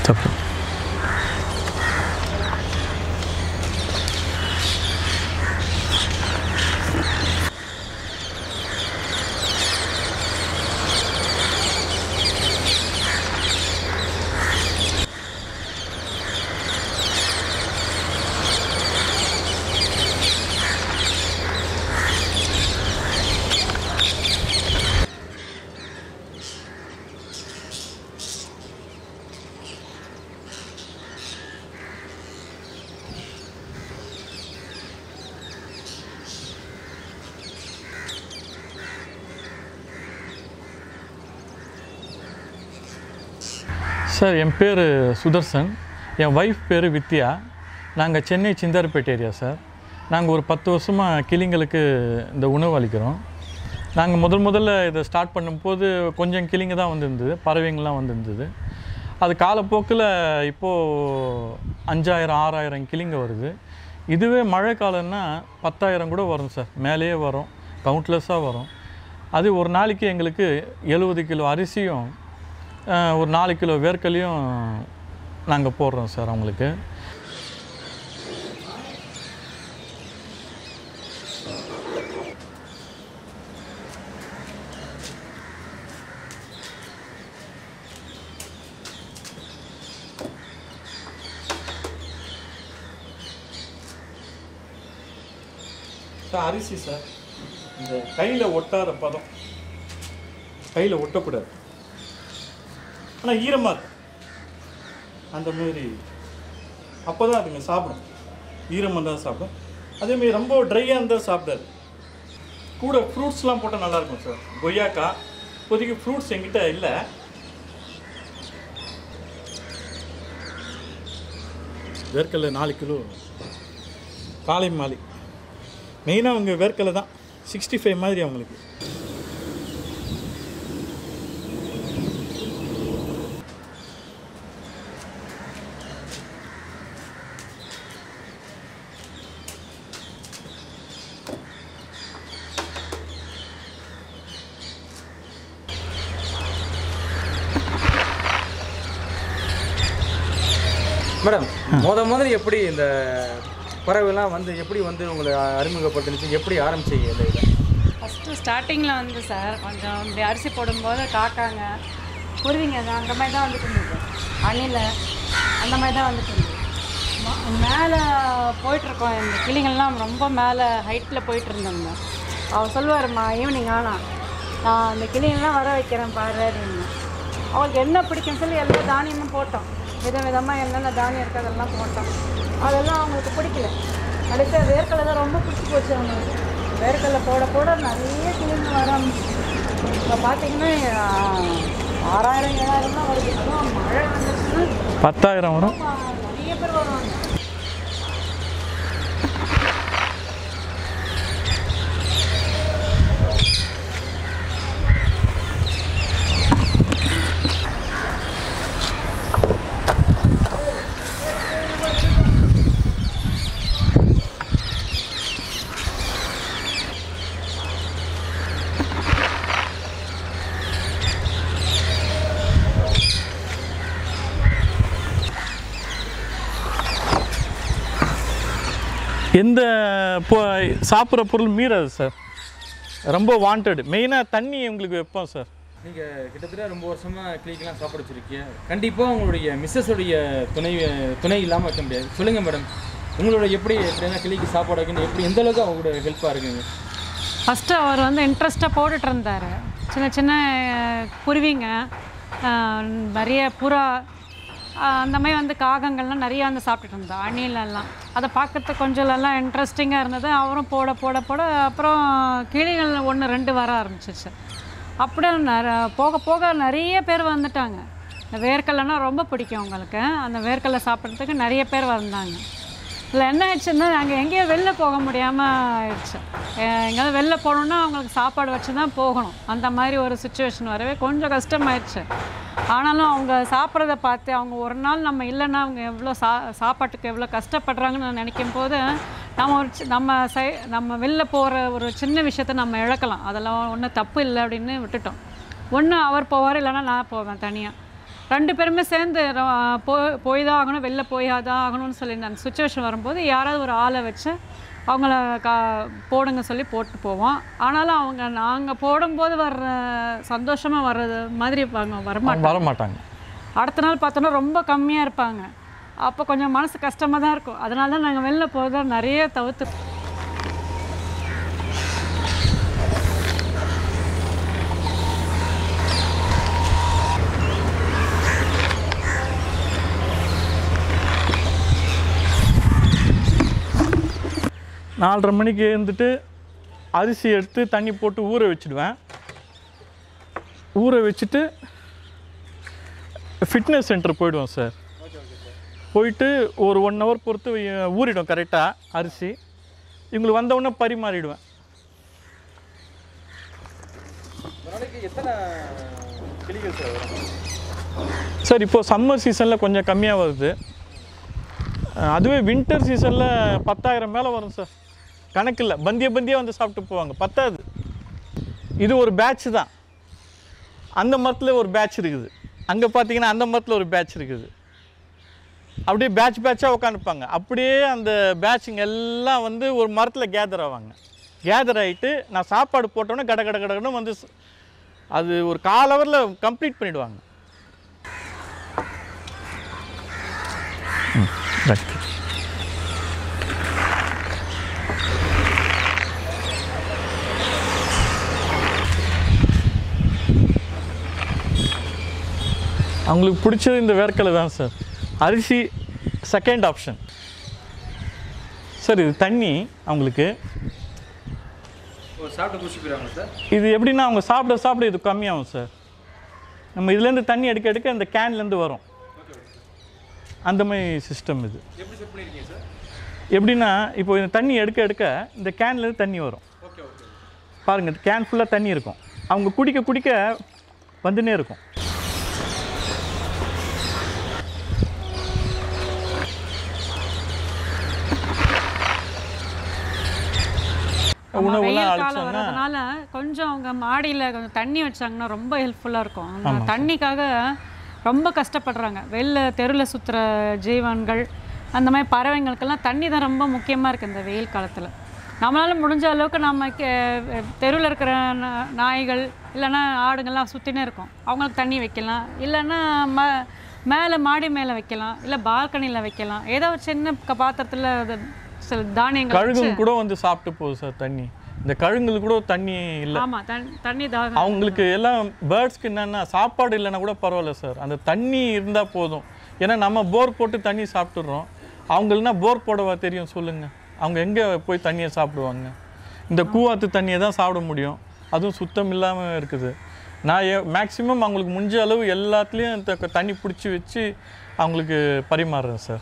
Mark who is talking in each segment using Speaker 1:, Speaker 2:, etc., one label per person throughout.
Speaker 1: தப்பு சார் என் பேர் சுதர்சன் என் ஒய்ஃப் பேர் வித்யா நாங்கள் சென்னை சிந்தாரப்பேட்டை ஏரியா சார் நாங்கள் ஒரு பத்து வருஷமாக கிளிங்களுக்கு இந்த உணவு அளிக்கிறோம் நாங்கள் முதல் முதல்ல இதை ஸ்டார்ட் பண்ணும்போது கொஞ்சம் கிளிங்க தான் வந்திருந்தது பறவைங்கள்லாம் வந்திருந்தது அது காலப்போக்கில் இப்போது அஞ்சாயிரம் ஆறாயிரம் கிளிங்க வருது இதுவே மழை காலம்னா பத்தாயிரம் கூட வரும் சார் மேலேயே வரும் கவுண்ட்லெஸ்ஸாக வரும் அது ஒரு நாளைக்கு எங்களுக்கு எழுபது கிலோ அரிசியும் அஹ், ஒரு நாலு கிலோ வேர்க்கல்லையும் நாங்கள் போடுறோம் சார் அவங்களுக்கு சார் அரிசி சார் இந்த கையில் ஒட்டாத பதம் கையில் ஒட்டக்கூடாது ஆனால் ஈரமாக இருக்கும் அந்த மாதிரி அப்போ தான் அதுங்க சாப்பிடும் ஈரமாக தான் சாப்பிடும் அதேமாரி ரொம்ப ட்ரையாக இருந்தால் சாப்பிடாது கூட ஃப்ரூட்ஸ்லாம் போட்டால் நல்லாயிருக்கும் சார் கொய்யாக்கா இப்போதைக்கு ஃப்ரூட்ஸ் எங்கிட்ட இல்லை வேர்க்கடலை நாலு கிலோ காலை மாலை மெயினாக அவங்க வேர்க்கடலை தான் சிக்ஸ்டி ஃபைவ் மாதிரி அவங்களுக்கு
Speaker 2: மேடம் முத முதல்ல எப்படி இந்த பறவைலாம் வந்து எப்படி வந்து உங்களை அறிமுகப்படுத்துனுச்சு எப்படி ஆரம்பிச்சீங்க இந்த இதை
Speaker 3: ஃபஸ்ட்டு ஸ்டார்டிங்கில் வந்து சார் கொஞ்சம் இப்படி அரிசி போடும்போது காக்காங்க குருவிங்க தான் அந்த மாதிரி தான் வந்துட்டு இருந்தது அணில் அந்த மாதிரி தான் வந்துட்டு இருந்தது ம- மேலே போயிட்டுருக்கோம் இந்த கிளிங்கள்லாம் ரொம்ப மேலே ஹைட்டில் போயிட்டு இருந்தோங்க அவர் சொல்லுவாருமா ஈவினிங் ஆனால் நான் அந்த கிளிங்கள்லாம் வர வைக்கிறேன் பாரு அப்படின்னு அவளுக்கு என்ன பிடிக்கும்னு சொல்லி எல்லா தானியமும் போட்டோம் வித விதமாக என்னென்ன தானியம் இருக்குது அதெல்லாம் போட்டோம் அதெல்லாம் அவங்களுக்கு பிடிக்கல கடைசியாக வேர்க்கடலை தான் ரொம்ப பிடிச்சி போச்சு அவங்களுக்கு வேர்க்கடலை போட போட நிறைய கிளிங்க வர ஆரம்பிச்சு இப்போ பார்த்தீங்கன்னா ஆஹ், ஆறாயிரம் ஏழாயிரம் தான் வருது அதுவும் மழை வந்துச்சுன்னா
Speaker 1: பத்தாயிரம் வரும்
Speaker 3: ஆஹ், நிறைய பேர் வருவாங்க
Speaker 1: எந்த இப்போ சாப்பிட்ற பொருள் மீறாது சார் ரொம்ப வாண்டட் மெயினாக தண்ணி உங்களுக்கு வைப்போம் சார்
Speaker 2: நீங்கள் கிட்டத்தட்ட ரொம்ப வருஷமாக கிளிக்கெலாம் சாப்பிட வச்சுருக்கீங்க கண்டிப்பாக உங்களுடைய மிஸ்ஸஸுடைய துணை துணை இல்லாமல் வைக்க முடியாது சொல்லுங்கள் மேடம் உங்களோட எப்படி எப்படின்னா கிளிக்கு சாப்பாடு வைக்கணும் எப்படி எந்த அளவுக்கு அவங்களோட ஹெல்ப்பாக இருக்குங்க
Speaker 3: ஃபஸ்ட்டு அவர் வந்து இன்ட்ரெஸ்ட்டாக போட்டுட்டு இருந்தார் சின்ன சின்ன அஹ், குருவிங்க அஹ், நிறைய புறா அஹ், அந்த மாதிரி வந்து காகங்கள்லாம் நிறைய வந்து சாப்பிட்டுட்டு இருந்தா அணில் எல்லாம் அதை பார்க்கறதுக்கு கொஞ்சம் எல்லாம் இன்ட்ரெஸ்டிங்காக இருந்தது அவரும் போட போட போட அப்புறம் கிளிகள் ஒன்று ரெண்டு வர ஆரம்பிச்சிச்சு அப்படியே நிற போக போக நிறைய பேர் வந்துட்டாங்க இந்த வேர்க்கடலைன்னா ரொம்ப பிடிக்கும் அவங்களுக்கு அந்த வேர்க்கடலை சாப்பிட்றதுக்கு நிறைய பேர் வந்தாங்க இதில் என்ன ஆயிடுச்சுன்னா நாங்கள் எங்கேயும் வெளில போக முடியாமல் ஆயிடுச்சு எ- எங்கேயாவது வெளில போகணுன்னா அவங்களுக்கு சாப்பாடு வச்சு தான் போகணும் அந்த மாதிரி ஒரு சுச்சுவேஷன் வரவே கொஞ்சம் கஷ்டமாயிடுச்சு ஆனாலும் அவங்க சாப்பிட்றத பார்த்து அவங்க ஒரு நாள் நம்ம இல்லைன்னா அவங்க எவ்வளோ சா சாப்பாட்டுக்கு எவ்வளோ கஷ்டப்படுறாங்கன்னு நான் நினைக்கும் போது நம்ம ஒரு சி- நம்ம சை நம்ம வெளில போகிற ஒரு சின்ன விஷயத்த நம்ம இழக்கலாம் அதெல்லாம் ஒன்றும் தப்பு இல்லை அப்படின்னு விட்டுட்டோம் ஒன்று அவர் போவார் இல்லைன்னா நான் போவேன் தனியாக ரெண்டு பேருமே சேர்ந்து ர- போய் போய் தான் ஆகணும் வெளில போய் தான் ஆகணும்னு சொல்லி அந்த சுச்சுவேஷன் வரும்போது யாராவது ஒரு ஆளை வச்சு அவங்கள கா போடுங்க சொல்லி போட்டு போவோம் ஆனாலும் அவங்க நாங்கள் போடும்போது வர்ற சந்தோஷமாக வர்றது மாதிரி அவங்க வரமாட்டாங்க
Speaker 1: வர மாட்டாங்க
Speaker 3: அடுத்த நாள் பார்த்தோன்னா ரொம்ப கம்மியாக இருப்பாங்க அப்போ கொஞ்சம் மனசு கஷ்டமாக தான் இருக்கும் அதனால தான் நாங்கள் வெளில போகிறத நிறைய தவிர்த்து
Speaker 1: நாலரை மணிக்கு எழுந்துட்டு அரிசி எடுத்து தண்ணி போட்டு ஊற வச்சுடுவேன் ஊற வச்சுட்டு ஃபிட்னஸ் சென்டர் போயிடுவோம் சார் போயிட்டு ஒரு ஒன் ஹவர் பொறுத்து வை- ஊறிடும் கரெக்டாக அரிசி இவங்களுக்கு வந்த உடனே பரிமாறிடுவேன்
Speaker 2: ஒரு நாளைக்கு எத்தனை கிளிகள் சார் வரும்
Speaker 1: சார் இப்போது சம்மர் சீசனில் கொஞ்சம் கம்மியாக வருது அஹ் அதுவே வின்டர் சீசனில் பத்தாயிரம் மேலே வரும் சார் கணக்கில்லை பந்திய பந்தியாக வந்து சாப்பிட்டு போவாங்க பத்தாது இது ஒரு பேட்ச் தான் அந்த மரத்தில் ஒரு பேட்ச் இருக்குது அங்கே பார்த்தீங்கன்னா அந்த மரத்தில் ஒரு பேட்ச் இருக்குது அப்படியே பேட்ச் பேட்சாக உட்காந்துப்பாங்க அப்படியே அந்த பேட்சுங்க எல்லாம் வந்து ஒரு மரத்தில் கேதர் ஆவாங்க கேதர் ஆகிட்டு நான் சாப்பாடு போட்டோன்னே கட கட கடன்னு வந்து ஸ்- அது ஒரு கால் ஹவரில் கம்ப்ளீட் பண்ணிடுவாங்க ரைட் அவங்களுக்கு பிடிச்சது இந்த வேர்க்கலை தான் சார் அரிசி செகண்ட் ஆப்ஷன் சார் இது தண்ணி அவங்களுக்கு
Speaker 2: ஓ சாப்பிட்டு குடிச்சு போயிடுவாங்க சார்
Speaker 1: இது எப்படின்னா அவங்க சாப்பிட சாப்பிட இது கம்மியாகும் சார் நம்ம இதுலேருந்து தண்ணி எடுக்க எடுக்க இந்த கேன்லேருந்து வரும் அந்த மாதிரி சிஸ்டம் இது
Speaker 2: எப்படி செட் பண்ணியிருக்கீங்க சார்
Speaker 1: எப்படின்னா இப்போ இந்த தண்ணி எடுக்க எடுக்க இந்த கேன்லேருந்து தண்ணி வரும்
Speaker 2: ஓகே ஓகே
Speaker 1: பாருங்கள் கேன் ஃபுல்லாக தண்ணி இருக்கும் அவங்க குடிக்க குடிக்க வந்துனே இருக்கும்
Speaker 3: ஆமா,
Speaker 1: உணவுலாம்
Speaker 3: வெயில் காலம்
Speaker 1: அழிச்சோன்னா
Speaker 3: வர்றதுனால கொஞ்சம் அவங்க மாடியில் கொஞ்சம் தண்ணி வச்சாங்கன்னா ரொம்ப ஹெல்ப்ஃபுல்லாக இருக்கும் அந்த தண்ணிக்காக ரொம்ப கஷ்டப்படுறாங்க வெளில தெருவில் சுற்றுற ஜீவன்கள் அந்த மாதிரி பறவைங்களுக்கெல்லாம் தண்ணி தான் ரொம்ப முக்கியமாக இருக்குது இந்த வெயில் காலத்தில் நம்மளால் முடிஞ்ச அளவுக்கு நம்ம தெருவில் இருக்கிற நா- நாய்கள் இல்லைன்னா ஆடுங்கள்லாம் சுற்றினே இருக்கும் அவங்களுக்கு தண்ணி வைக்கலாம் இல்லைன்னா ம மேலே மாடி மேலே வைக்கலாம் இல்லை பால்கனியில் வைக்கலாம் ஏதோ ஒரு சின்ன க- பாத்திரத்தில் அது சில தானியங்கள்
Speaker 1: கழுகுங்க கூட வந்து சாப்பிட்டு போகுது சார் தண்ணி இந்த கழுங்குக்கு கூட தண்ணி இல்லை
Speaker 3: ஆமா தண் தண்ணி தாகம்
Speaker 1: அவங்களுக்கு எல்லாம் பேர்ட்ஸ்க்கு என்னென்னா சாப்பாடு இல்லைன்னா கூட பரவாயில்ல சார் அந்த தண்ணி இருந்தால் போதும் ஏன்னா நம்ம போர் போட்டு தண்ணி சாப்பிட்டுறோம் அவங்களுக்குனா போர் போடவா தெரியும் சொல்லுங்கள் அவங்க எங்கே போய் தண்ணியை சாப்பிடுவாங்க இந்த கூவாத்து தண்ணியை தான் சாப்பிட முடியும் அதுவும் சுத்தம் இல்லாமல் இருக்குது நான் மேக்ஸிமம் அவங்களுக்கு முடிஞ்ச அளவு எல்லாத்துலேயும் இந்த க- தண்ணி பிடிச்சி வச்சு அவங்களுக்கு பரிமாறுறேன் சார்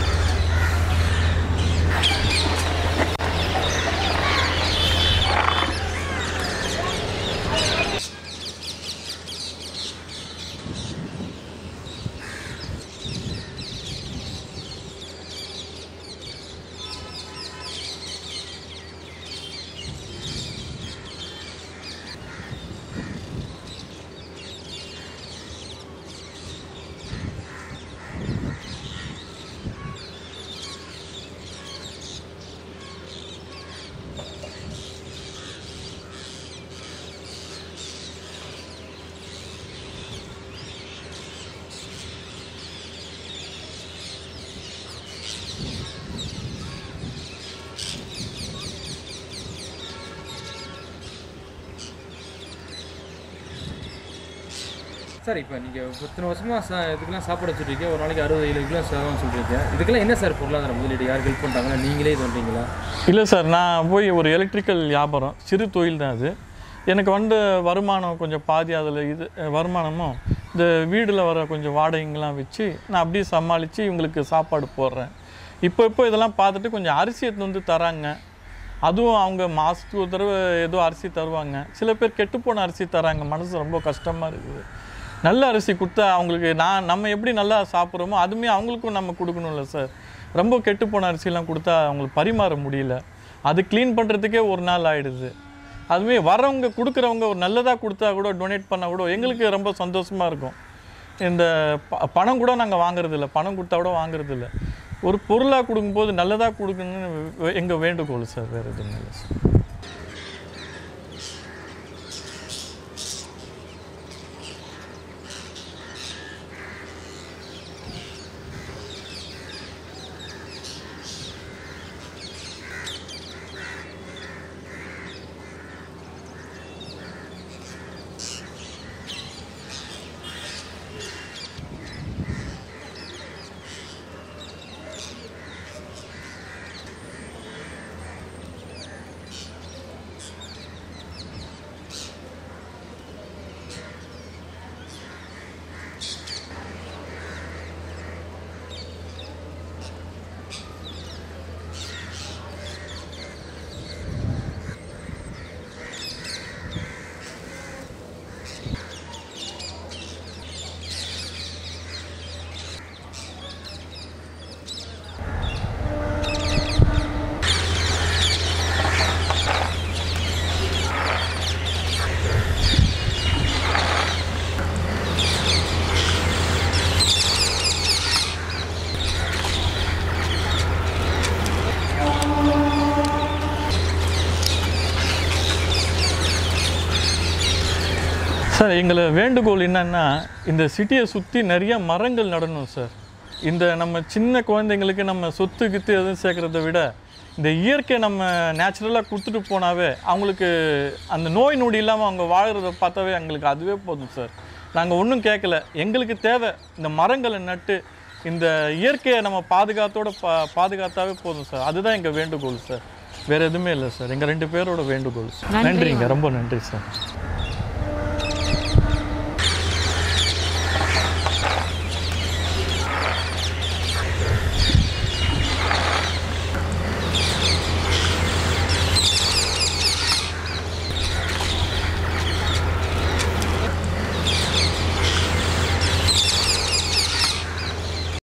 Speaker 2: சார் இப்போ நீங்கள் இத்தனை வருஷமாக சா இதுக்கெல்லாம் சாப்பாடு வச்சுருக்கீங்க ஒரு நாளைக்கு அறுபது ஏழு கிலோ சேவம் சொல்கிறீங்க இதுக்கெல்லாம் என்ன சார் பொருளாதார முதலீடு யார் ஹெல்ப் பண்ணுறாங்களா நீங்களே இது பண்ணுறீங்களா
Speaker 1: இல்லை சார் நான் போய் ஒரு எலக்ட்ரிக்கல் வியாபாரம் சிறு தொழில் தான் அது எனக்கு வந்து வருமானம் கொஞ்சம் பாதி அதில் இது அஹ், வருமானமும் இந்த வீடில் வர கொஞ்சம் வாடகைங்கெல்லாம் வச்சு நான் அப்படியே சமாளித்து இவங்களுக்கு சாப்பாடு போடுறேன் இப்போ இப்போ இதெல்லாம் பார்த்துட்டு கொஞ்சம் அரிசி எடுத்து வந்து தராங்க அதுவும் அவங்க மாதத்துக்கு ஒரு தடவை ஏதோ அரிசி தருவாங்க சில பேர் கெட்டுப்போன அரிசி தராங்க மனசு ரொம்ப கஷ்டமாக இருக்குது நல்ல அரிசி கொடுத்தா அவங்களுக்கு நான் நம்ம எப்படி நல்லா சாப்பிட்றோமோ அதுவுமே அவங்களுக்கும் நம்ம கொடுக்கணும்ல சார் ரொம்ப கெட்டுப்போன அரிசிலாம் கொடுத்தா அவங்களுக்கு பரிமாற முடியல அது க்ளீன் பண்ணுறதுக்கே ஒரு நாள் ஆயிடுது அதுவே வரவங்க கொடுக்குறவங்க ஒரு நல்லதாக கொடுத்தா கூட டொனேட் பண்ணால் கூட எங்களுக்கு ரொம்ப சந்தோஷமாக இருக்கும் இந்த ப- பணம் கூட நாங்கள் வாங்குறது இல்ல பணம் கொடுத்தா கூட வாங்குறது இல்ல ஒரு பொருளாக கொடுக்கும்போது நல்லதாக கொடுக்கணும்னு எங்கள் வேண்டுகோள் சார் வேறு எதுவும் இல்லை சார் சார் எங்களை வேண்டுகோள் என்னன்னா இந்த சிட்டியை சுற்றி நிறைய மரங்கள் நடணும் சார் இந்த நம்ம சின்ன குழந்தைங்களுக்கு நம்ம சொத்து கித்து எதுவும் சேர்க்குறத விட இந்த இயற்கை நம்ம நேச்சுரலாக கொடுத்துட்டு போனாவே அவங்களுக்கு அந்த நோய் நொடி இல்லாமல் அவங்க வாழ்கிறத பார்த்தாவே எங்களுக்கு அதுவே போதும் சார் நாங்கள் ஒன்றும் கேட்கல எங்களுக்கு தேவை இந்த மரங்களை நட்டு இந்த இயற்கையை நம்ம பாதுகாத்தோட பா பாதுகாத்தாவே போதும் சார் அதுதான் எங்கள் வேண்டுகோள் சார் வேறு எதுவுமே இல்லை சார் எங்கள் ரெண்டு பேரோட வேண்டுகோள் சார்
Speaker 3: நன்றி.
Speaker 1: நன்றிங்க ரொம்ப நன்றி சார்